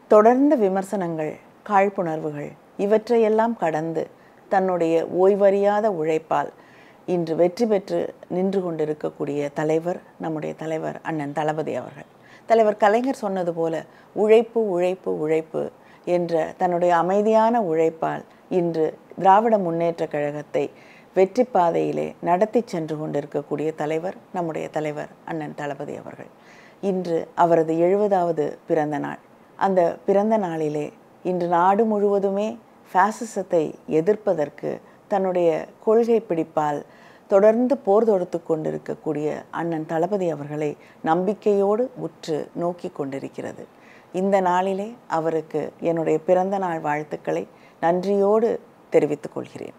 தொடர்ந்த விமர்சனங்கள் காழ்ப்புணர்வுகள் இவற்றையெல்லாம் கடந்து தன்னுடைய ஓய்வறியாத உழைப்பால் இன்று வெற்றி பெற்று நின்று கொண்டிருக்கக்கூடிய தலைவர் நம்முடைய தலைவர் அண்ணன் தளபதி அவர்கள் தலைவர் கலைஞர் சொன்னது போல உழைப்பு உழைப்பு உழைப்பு என்ற தன்னுடைய அமைதியான உழைப்பால் இன்று திராவிட முன்னேற்றக் கழகத்தை வெற்றி பாதையிலே நடத்தி சென்று கொண்டிருக்கக்கூடிய தலைவர் நம்முடைய தலைவர் அண்ணன் தளபதி அவர்கள் இன்று அவரது எழுபதாவது பிறந்த நாள் அந்த பிறந்த நாளிலே இன்று நாடு முழுவதுமே ஃபாசிசத்தை எதிர்ப்பதற்கு தன்னுடைய கொள்கை பிடிப்பால் தொடர்ந்து போர் தொடுத்து கொண்டிருக்கக்கூடிய அண்ணன் தளபதி அவர்களை நம்பிக்கையோடு உற்று நோக்கி கொண்டிருக்கிறது இந்த நாளிலே அவருக்கு என்னுடைய பிறந்த நாள் வாழ்த்துக்களை நன்றியோடு தெரிவித்துக் கொள்கிறேன்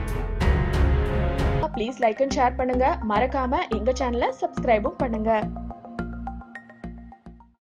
ப்ளீஸ் லைக் அண்ட் ஷேர் பண்ணுங்க மறக்காம எங்க சேனலை சப்ஸ்கிரைபும் பண்ணுங்க